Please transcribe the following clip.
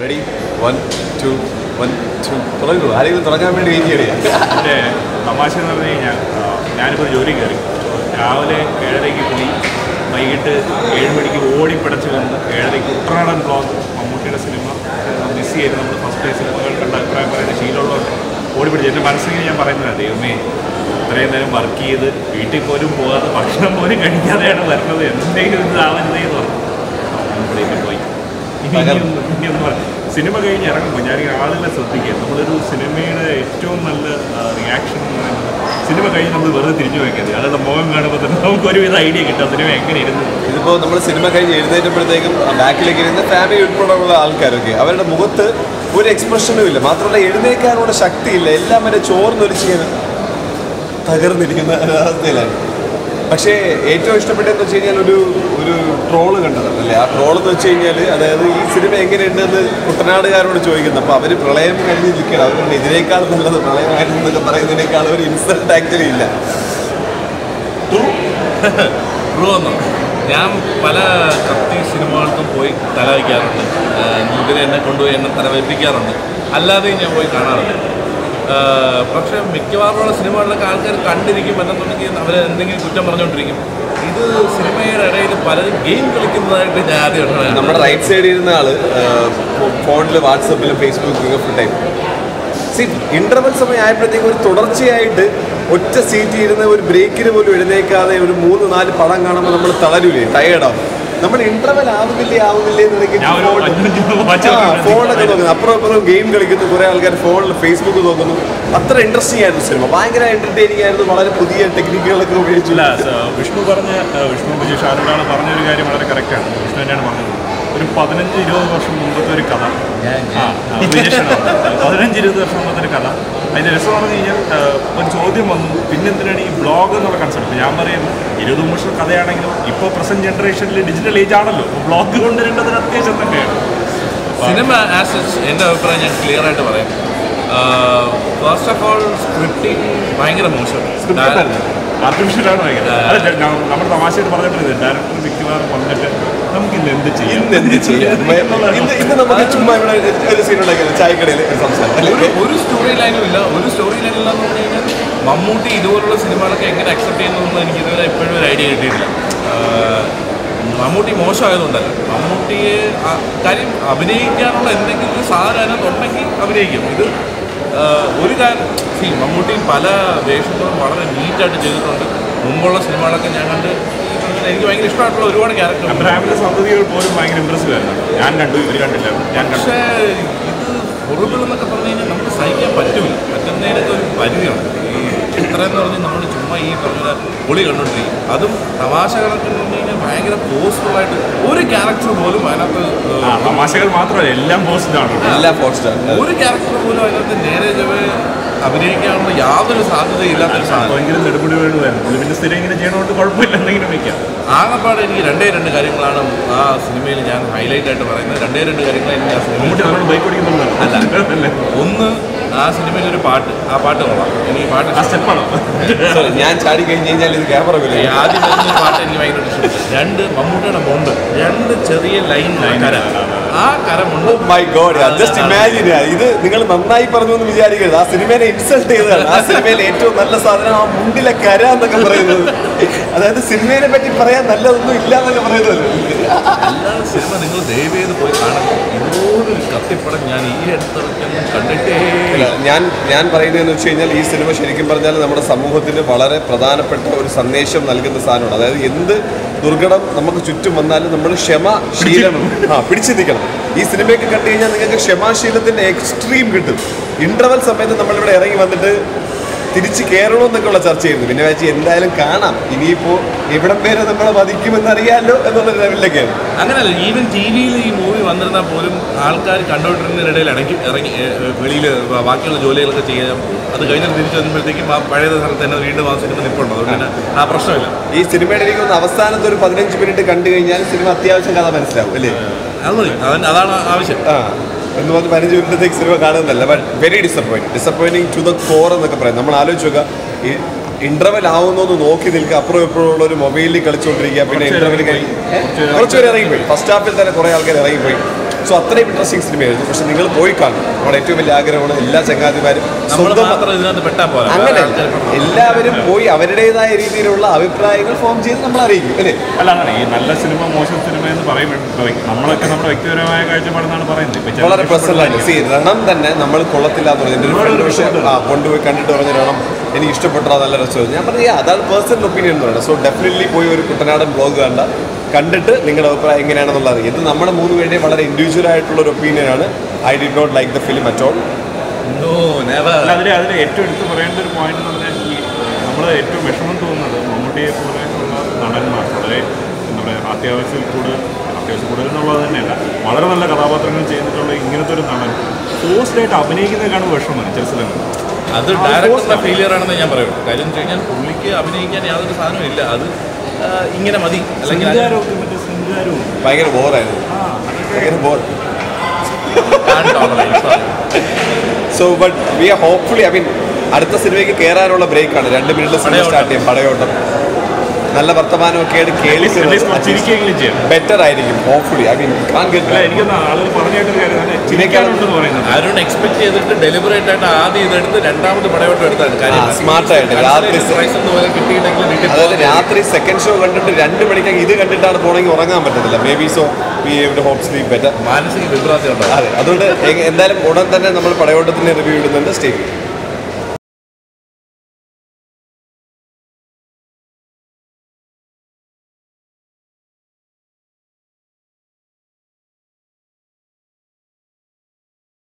Ready one two one two തുടങ്ങൂ ആരെങ്കിലും തുടങ്ങാൻ വേണ്ടി വെയിറ്റ് ചെയ്യണേ എൻ്റെ തമാശ എന്ന് പറഞ്ഞു കഴിഞ്ഞാൽ ആ, ഞാനിപ്പോൾ ഒരു ജോലി കയറി രാവിലെ ഏഴരയ്ക്ക് പോയി വൈകിട്ട് ഏഴ് മണിക്ക് ഓടിപ്പിടച്ച് വന്ന് ഏഴരയ്ക്ക് ഉത്രാടൻ ബ്ലോഗ് മമ്മൂട്ടിയുടെ സിനിമ മിസ് ചെയ്ത് നമ്മൾ ഫസ്റ്റ് ഡേ സിനിമകൾ കണ്ട അഭിപ്രായം പറയുന്ന ശീലമുള്ളതുകൊണ്ട് ഓടിപ്പിടിച്ച് എൻ്റെ മനസ്സിൽ ഞാൻ പറയുന്നത് ദൈവമേ ഇത്രയും നേരം വർക്ക് ചെയ്ത് വീട്ടിൽ പോലും പോകാതെ ഭക്ഷണം പോലും കഴിക്കാതെയാണ് വരുന്നത് എന്തെങ്കിലും ഇതാവരുതേ എന്ന് പറഞ്ഞു ഇവിടേക്ക് പോയി ഇനി ഇനിയൊന്ന് ഇനിയൊന്ന് പറ- സിനിമ കഴിഞ്ഞ് ഇറങ്ങുമ്പോൾ ഞാൻ ഈ ആളുകളെ ശ്രദ്ധിക്കുക നമ്മളൊരു സിനിമയുടെ ഏറ്റവും നല്ല റിയാക്ഷൻ എന്ന് പറയുന്നത് സിനിമ കഴിഞ്ഞ് നമ്മൾ വെറുതെ തിരിഞ്ഞു വയ്ക്കരുത് ആളുടെ മുഖം കാണുമ്പോൾ തന്നെ നമുക്ക് ഒരുവിധ ഐഡിയ കിട്ടും സിനിമ എങ്ങനെ ഇരുന്നു ഇതിപ്പോൾ നമ്മൾ സിനിമ കഴിഞ്ഞ് എഴുന്നേറ്റപ്പോഴത്തേക്കും ബാക്കിലേക്ക് ഇരുന്ന് ഫാമിലി ഉൾപ്പെടെയുള്ള ആൾക്കാരൊക്കെ അവരുടെ മുഖത്ത് ഒരു എക്സ്പ്രഷനും ഇല്ല മാത്രമല്ല എഴുന്നേക്കാനുള്ള ശക്തിയില്ല എല്ലാം വരെ ചോർന്നൊലിച്ച് തകർന്നിരിക്കുന്ന ഒരവസ്ഥയിലാണ് പക്ഷേ ഏറ്റവും ഇഷ്ടപ്പെട്ടതെന്ന് വെച്ച് കഴിഞ്ഞാൽ ഒരു ഒരു ട്രോള് കണ്ടതാണ് അല്ലേ ആ ട്രോൾ എന്ന് വെച്ച് കഴിഞ്ഞാൽ അതായത് ഈ സിനിമ എങ്ങനെയുണ്ടെന്ന് കുട്ടനാടുകാരോട് ചോദിക്കുന്നത് അപ്പോൾ അവർ പ്രളയം കഴിഞ്ഞ് നിൽക്കണം അവരുടെ ഇതിനേക്കാൾ നല്ലത് പ്രളയമായിരുന്നു എന്നൊക്കെ പറയുന്നതിനേക്കാൾ ഒരു ഇൻസൾട്ട് ആക്ച്വലി ഇല്ല ട്രൂ ഒന്നും ഞാൻ പല കത്തി സിനിമകൾക്കും പോയി തല വയ്ക്കാറുണ്ട് ഇതിനെ എന്നെ കൊണ്ടുപോയി എന്നെ തല വെപ്പിക്കാറുണ്ട് അല്ലാതെയും ഞാൻ പോയി കാണാറുണ്ട് ആ, പക്ഷേ മിക്കവാറുമുള്ള സിനിമകളിലൊക്കെ ആൾക്കാർ കണ്ടിരിക്കും എന്നുണ്ടെങ്കിൽ അവർ എന്തെങ്കിലും കുറ്റം പറഞ്ഞുകൊണ്ടിരിക്കും ഇത് സിനിമയുടെ ഇടയിൽ പലരും ഗെയിം കളിക്കുന്നതായിട്ട് ഞാൻ ആദ്യമായിട്ടാണ് നമ്മുടെ റൈറ്റ് സൈഡിൽ ഇരുന്ന ആള് ഫോണിൽ വാട്സപ്പിലും ഫേസ്ബുക്കിലും ഫുൾ ടൈം സി ഇന്റർവെൽ സമയം ആയപ്പോഴത്തേക്ക് ഒരു തുടർച്ചയായിട്ട് ഒറ്റ സീറ്റിൽ ഇരുന്ന് ഒരു ബ്രേക്കിന് പോലും എഴുന്നേക്കാതെ ഒരു മൂന്ന് നാല് പടം കാണുമ്പോൾ നമ്മൾ തളരൂലേ ടയേർഡാവും നമ്മൾ ഇന്റർവെൽ ആവുന്നില്ലേ ആവുന്നില്ലേ ഞാൻ ഒരു അഞ്ച് മിനിറ്റ് watch ആ, ചെയ്തിട്ടുണ്ട്. ഫോണൊക്കെ നോക്കുന്നു അപ്പുറം അപ്പുറം ഗെയിം കളിക്കുന്നു കുറെ ആൾക്കാർ ഫോണിൽ ഫേസ്ബുക്ക് നോക്കുന്നു അത്ര ഇൻട്രസ്റ്റിംഗ് ആയിരുന്നു സിനിമ ഭയങ്കര എന്റർടൈനിങ് ആയിരുന്നു വളരെ പുതിയ ടെക്നിക്കുകളൊക്കെ ഉപയോഗിച്ചു ഇല്ല സ- വിഷ്ണു പറഞ്ഞ ആ, വിഷ്ണു വിജേഷ് ആരോടാണ് പറഞ്ഞൊരു കാര്യം വളരെ കറക്റ്റാണ് വിഷ്ണു തന്നെയാണ് പറഞ്ഞത് ഒരു പതിനഞ്ച് ഇരുപത് വർഷം മുമ്പത്തെ ഒരു കഥ ആ, ആ, വിജേഷാണ് പറഞ്ഞത്. പതിനഞ്ച് ഇരുപത് വർഷം മുമ്പത്തെ ഒരു കഥ അതിൻ്റെ രസം പറഞ്ഞു കഴിഞ്ഞാൽ ആ, ഒരു ചോദ്യം വന്നു പിന്നെന്തിനാണ് ഈ ബ്ലോഗ് എന്നുള്ള കൺസെപ്റ്റ് ഞാൻ പറയുന്നത് ഇരുപത് വർഷം കഥയാണെങ്കിലും ഇപ്പോൾ പ്രസന്റ് ജനറേഷനിൽ ഡിജിറ്റൽ ഏജ് ആണല്ലോ ബ്ലോഗ് കൊണ്ടുവരേണ്ടതിന് അത്യാവശ്യം തന്നെയാണ് സിനിമ ആസ് എൻ്റെ അഭിപ്രായം ഞാൻ ക്ലിയർ ആയിട്ട് പറയാം ഫസ്റ്റ് ഓഫ് ഓൾ സ്ക്രിപ്റ്റിംഗ് ഭയങ്കര മോശം ആർട്ടിഫിഷ്യലാണ് ഭയങ്കര അല്ല ഞാൻ- നമ്മൾ തമാശയായിട്ട് പറഞ്ഞിട്ടുണ്ട് ഡയറക്ടർ മിക്കവാറും വന്നിട്ട് നമുക്ക് ഇന്ന് എന്ത് ചെയ്യാം ഇന്ന് എന്ത് ചെയ്യാം ഇന്ന് ഇന്ന് നമുക്ക് ചുമ്മാ ഇവിടെ ഒരു സീൻ ഉണ്ടാക്കിയത് ചായക്കടയിൽ സംസാരം ഒരു അല്ലേ? ഒരു സ്റ്റോറി ലൈനും ഇല്ല ഒരു സ്റ്റോറി ലൈൻ ഇല്ലെന്ന് പറഞ്ഞു കഴിഞ്ഞാൽ മമ്മൂട്ടി ഇതുപോലുള്ള സിനിമകളൊക്കെ എങ്ങനെ അക്സെപ്റ്റ് ചെയ്യുന്നതെന്ന് എനിക്ക് ഇതുവരെ ഇപ്പോഴും ഒരു ഐഡിയ കിട്ടിയിട്ടില്ല ആഹ് മമ്മൂട്ടി മോശമായതുകൊണ്ടല്ല മമ്മൂട്ടിയെ ആ- കാര്യം അഭിനയിക്കാനുള്ള എന്തെങ്കിലും ഒരു സാധനം അതിനകത്ത് ഉണ്ടെങ്കിൽ അഭിനയിക്കും ഇത് ആഹ് ഒരു കാര്യം സി മമ്മൂട്ടി പല വേഷങ്ങളും വളരെ നീറ്റായിട്ട് ചെയ്തിട്ടുണ്ട് മുമ്പുള്ള സിനിമകളൊക്കെ ഞാൻ കണ്ട് ഈ പറഞ്ഞ എനിക്ക് ഭയങ്കര ഇഷ്ടമായിട്ടുള്ള ഒരുപാട് ക്യാരക്ടർ അബ്രഹാമിന്റെ സന്തതികൾ പോലും ഭയങ്കര ഇമ്പ്രസീവ് ആയിരുന്നു ഞാൻ കണ്ടു ഇവർ കണ്ടില്ല ഞാൻ കണ്ടു പക്ഷേ ഇത് ഹൊറിബിൾ എന്നൊക്കെ പറഞ്ഞു കഴിഞ്ഞാൽ നമുക്ക് സഹിക്കാൻ പറ്റൂല പറ്റുന്നതിനൊക്കെ ഒരു പരിധിയുണ്ട് ഈ ഇത്രയെന്ന് പറഞ്ഞ് നമ്മൾ ചുമ്മാ ഈ പറഞ്ഞ പൊളി കണ്ടോണ്ടിരിക്കും അതും തമാശ കണക്കെന്ന് പറഞ്ഞു കഴിഞ്ഞാൽ ഭയങ്കര പോസിറ്റീവായിട്ട് ഒരു ക്യാരക്ടർ പോലും അതിനകത്ത് ആ തമാശകൾ മാത്രമല്ല എല്ലാം പോസിറ്റീവ് ആണ് എല്ലാ ഫോർ സ്റ്റാർ ഒരു ക്യാരക്ടർ പോലും അതിനകത്ത് നേരെ ചൊവ്വേ അഭിനയിക്കാനുള്ള യാതൊരു സാധ്യതയില്ലാത്തൊരു സാധനം ഭയങ്കര നെടുമുടി വേണമായിരുന്നു പുള്ളി പിന്നെ സ്ഥിരം ഇങ്ങനെ ചെയ്യണോണ്ട് കുഴപ്പമില്ല എന്തെങ്കിലും വെക്കാം ആകെപ്പാടെ എനിക്ക് രണ്ടേ രണ്ട് കാര്യങ്ങളാണ് ആ സിനിമയിൽ ഞാൻ ഹൈലൈറ്റ് ആയിട്ട് പറയുന്നത് രണ്ടേ രണ്ട് കാര്യങ്ങൾ എനിക്ക് ആ മമ്മൂട്ടി സിനിമയിൽ നമ്മൾ ബൈക്ക് ഓടിക്കുന്നുണ്ടല്ലോ അല്ല. അല്ലേ ഒന്ന് ആ സിനിമയിൽ ഒരു പാട്ട് ആ പാട്ട് കൊള്ളാം എനിക്ക് പാട്ട് ആ സ്റ്റെപ്പാണോ ഞാൻ ചാടി കഴിഞ്ഞ് കഴിഞ്ഞാൽ ഇത് ക്യാമറ ഈ വരും ആദ്യം വരുന്ന ഒരു പാട്ട് എനിക്ക് ഭയങ്കര ഇഷ്ടപ്പെട്ടു രണ്ട് മമ്മൂട്ടിയുടെ മുണ്ട് രണ്ട് ചെറിയ ലൈൻ കര ആ കരമുണ്ട് മൈ ഗോഡ് ജസ്റ്റ് ഇമാജിൻ ഇത് നിങ്ങൾ നന്നായി പറഞ്ഞു എന്ന് വിചാരിക്കരുത് ആ സിനിമേനെ ഇൻസൾട്ട് ചെയ്തതാണ് ആ സിനിമയിലെ ഏറ്റവും നല്ല സാധനം ആ മുണ്ടിലെ കര എന്നൊക്കെ പറയുന്നത് അതായത് സിനിമയെ പറ്റി പറയാൻ നല്ലതൊന്നും ഇല്ല എന്നൊക്കെ പറയുന്നത് അല്ലാതെ സിനിമ നിങ്ങൾ ദയവ് ചെയ്ത് പോയി കാണണം ഇതുപോലൊരു കത്തിപ്പടം ഞാൻ ഈ അടുത്തിറക്കൊന്നും കണ്ടിട്ടേ ഇല്ല, ഞാൻ ഞാൻ പറയുന്നതെന്ന് വെച്ച് കഴിഞ്ഞാൽ ഈ സിനിമ ശരിക്കും പറഞ്ഞാൽ നമ്മുടെ സമൂഹത്തിന് വളരെ പ്രധാനപ്പെട്ട ഒരു സന്ദേശം നൽകുന്ന സാധനമാണ് അതായത് എന്ത് ദുർഘടം നമുക്ക് ചുറ്റും വന്നാലും നമ്മൾ ക്ഷമശീലം ആ പിടിച്ചു നിൽക്കണം ഈ സിനിമയൊക്കെ കണ്ടു കഴിഞ്ഞാൽ നിങ്ങൾക്ക് ക്ഷമാശീലത്തിന്റെ എക്സ്ട്രീം കിട്ടും ഇന്റർവൽ സമയത്ത് നമ്മളിവിടെ ഇറങ്ങി വന്നിട്ട് തിരിച്ച് കയറണമെന്നൊക്കെയുള്ള ചർച്ചയായിരുന്നു പിന്നെ വെച്ച് എന്തായാലും കാണാം ഇനിയിപ്പോൾ എവിടം വരെ നമ്മളെ വധിക്കുമെന്ന് അറിയാമല്ലോ എന്നുള്ള ലെവലിലേക്കാണ് അങ്ങനെയല്ല ഈവൻ ടി വിയിൽ ഈ മൂവി വന്നിരുന്നാൽ പോലും ആൾക്കാർ കണ്ടുകൊണ്ടിരുന്നതിനിടയിൽ ഇടയ്ക്ക് ഇറങ്ങി വെളിയിൽ ബാക്കിയുള്ള ജോലികളൊക്കെ ചെയ്യാം അത് കഴിഞ്ഞിട്ട് തിരിച്ചു വരുമ്പോഴത്തേക്കും ആ പഴയ സ്ഥലത്ത് തന്നെ വീണ്ടും ആ സിനിമ നിൽപ്പുണ്ട് അതുകൊണ്ട് തന്നെ ആ പ്രശ്നമില്ല ഈ സിനിമയുടെ എനിക്ക് തോന്നുന്നു അവസാനത്തെ ഒരു പതിനഞ്ച് മിനിറ്റ് കണ്ടു കഴിഞ്ഞാൽ സിനിമ അത്യാവശ്യം കഥ മനസ്സിലാവും അല്ലേ അത് മതി അതാണ് അതാണ് ആവശ്യം ആ എന്ന് പറഞ്ഞ് പതിനഞ്ച് മിനിറ്റത്തേക്ക് സിനിമ കാണുന്നതല്ല but very disappoint disappointing to the core എന്നൊക്കെ പറയാം നമ്മൾ ആലോചിച്ച് നോക്കുക ഈ ഇന്റർവെൽ ആവുന്നൊന്ന് നോക്കി നിൽക്കുക അപ്പുറം ഇപ്പുറം ഉള്ള ഒരു മൊബൈലിൽ കളിച്ചുകൊണ്ടിരിക്കുക പിന്നെ കുറച്ച് ഇന്റർവെൽ പേര് കഴിഞ്ഞ് കുറച്ച് പേര് കുറച്ച് പേര് ഇറങ്ങിപ്പോയി ഫസ്റ്റ് ഹാഫിൽ തന്നെ കുറേ ആൾക്കാർ ഇറങ്ങിപ്പോയി സോ അത്രയും ഇൻട്രസ്റ്റിംഗ് സിനിമയായിരുന്നു പക്ഷെ നിങ്ങൾ പോയി കാണും നമ്മുടെ ഏറ്റവും വലിയ ആഗ്രഹമാണ് എല്ലാ ചങ്ങാതിമാരും നമ്മൾ സ്വന്തം മാത്രം ഇതിനകത്ത് പെട്ടാ പോലെ അങ്ങനെ എല്ലാവരും പോയി അവരുടേതായ രീതിയിലുള്ള അഭിപ്രായങ്ങൾ ഫോം ചെയ്ത് നമ്മൾ അറിയിക്കും അല്ലേ അല്ല അങ്ങനെ ഈ നല്ല സിനിമ മോശം സിനിമ എന്ന് പറയുമ്പോൾ നമ്മളൊക്കെ നമ്മുടെ വ്യക്തിപരമായ കാഴ്ചപ്പാടെന്നാണ് പറയുന്നത് ഇപ്പൊ ചിലർക്ക് വളരെ പേഴ്സണലായിട്ട് സി രണം തന്നെ നമ്മൾ കൊള്ളത്തില്ല എന്ന് പറഞ്ഞു എൻ്റെ ഒരു ഫ്രണ്ട് പക്ഷേ ആ കൊണ്ടുപോയി കണ്ടിട്ട് പറഞ്ഞ രണം എനിക്ക് ഇഷ്ടപ്പെട്ടതാ നല്ല രസമായിരുന്നു ഞാൻ പറഞ്ഞു "Yeah, അതാണ് പേഴ്സണൽ ഒപ്പീനിയൻ എന്ന് പറയുന്നത് സോ ഡെഫിനറ്റ്ലി പോയി ഒരു കുട്ടനാടൻ ബ്ലോഗ് കണ്ട കണ്ടിട്ട് നിങ്ങളുടെ അഭിപ്രായം എങ്ങനെയാണെന്നുള്ളത് അറിയാം ഇത് നമ്മുടെ മൂന്ന് പേരുടെ വളരെ ഇൻഡിവിജ്വൽ ആയിട്ടുള്ള ഒരു ഒപ്പീനിയനാണ് I did not like the film at all no never അല്ല അതിൽ അതിൽ ഏറ്റവും എടുത്ത് പറയേണ്ട ഒരു പോയിന്റ് എന്ന് പറഞ്ഞാൽ ഈ നമ്മൾ ഏറ്റവും വിഷമം തോന്നുന്നത് മമ്മൂട്ടിയെ പോലെയുള്ള നടന്മാർ വളരെ എന്താ പറയുക അത്യാവശ്യത്തിൽ കൂടുതൽ അത്യാവശ്യം കൂടുതൽ എന്നുള്ളത് തന്നെയല്ല വളരെ നല്ല കഥാപാത്രങ്ങൾ ചെയ്തിട്ടുള്ള ഇങ്ങനത്തെ ഒരു നടൻ ഫോഴ്സ്ഡ് ആയിട്ട് അഭിനയിക്കുന്നതിനാണ് വിഷമം ചില സ്ഥലങ്ങളിൽ അത് ഡയറക്ടറുടെ ഫെയിലിയർ ആണെന്ന് ഞാൻ പറയും കാര്യം എന്ന് വെച്ച് കഴിഞ്ഞാൽ പുള്ളിക്ക് അഭിനയിക്കാൻ യാതൊരു സാധനവും ഇല്ല അത് ആ, ഇങ്ങനെ മതി അല്ലെങ്കിൽ അത് സിംഗാരവും മറ്റേ സിംഗാരവും ഭയങ്കര ബോറായിരുന്നു ആ അതൊക്കെ ഭയങ്കര bore can't tolerate. Sorry. So but we are hopefully I mean അടുത്ത സിനിമയ്ക്ക് കയറാനുള്ള ബ്രേക്കാണ് രണ്ട് മിനിറ്റിൽ സിനിമ പടയോട്ടം. സ്റ്റാർട്ട് ചെയ്യും പടയോട്ടം നല്ല വർത്തമാനമൊക്കെ ആയിട്ട് at least കുറച്ച് ചിരിക്കുകയെങ്കിലും ചെയ്യാം ബെറ്റർ ആയിരിക്കും ഹോപ്പ്ഫുള്ളി ഐ മീൻ കാൺ അല്ല ഗെറ്റ് എനിക്കൊന്ന് ആളുകൾ പറഞ്ഞായിട്ടൊരു കാര്യം തന്നെ ചിരിക്കാനുണ്ടെന്ന് പറയുന്നത് അരുൺ എക്സ്പെക്ട് ചെയ്തിട്ട് ഡെലിബറേറ്റ് ആയിട്ട് ആദ്യം ഇതെടുത്ത് രണ്ടാമത് പടയോട്ടം എടുത്താണ് ആ, smart ആയിട്ട്. രാത്രി സ- പ്രൈസ് പോലെ കിട്ടിയിട്ടെങ്കിൽ വീട്ടിൽ അതായത് പോകാൻ രാത്രി സെക്കൻഡ് ഷോ കണ്ടിട്ട് രണ്ട് മണിക്ക് ഇത് കണ്ടിട്ടാണ് പോണെങ്കിൽ ഉറങ്ങാൻ പറ്റത്തില്ല maybe so we hope sleep better മാനസിക വിഭ്രാന്തി ഉണ്ടാവും അതെ അതുകൊണ്ട് എ- എന്തായാലും ഉടൻ തന്നെ നമ്മൾ പടയോട്ടത്തിന് റിവ്യൂ ഇടുന്നുണ്ട് സ്റ്റേ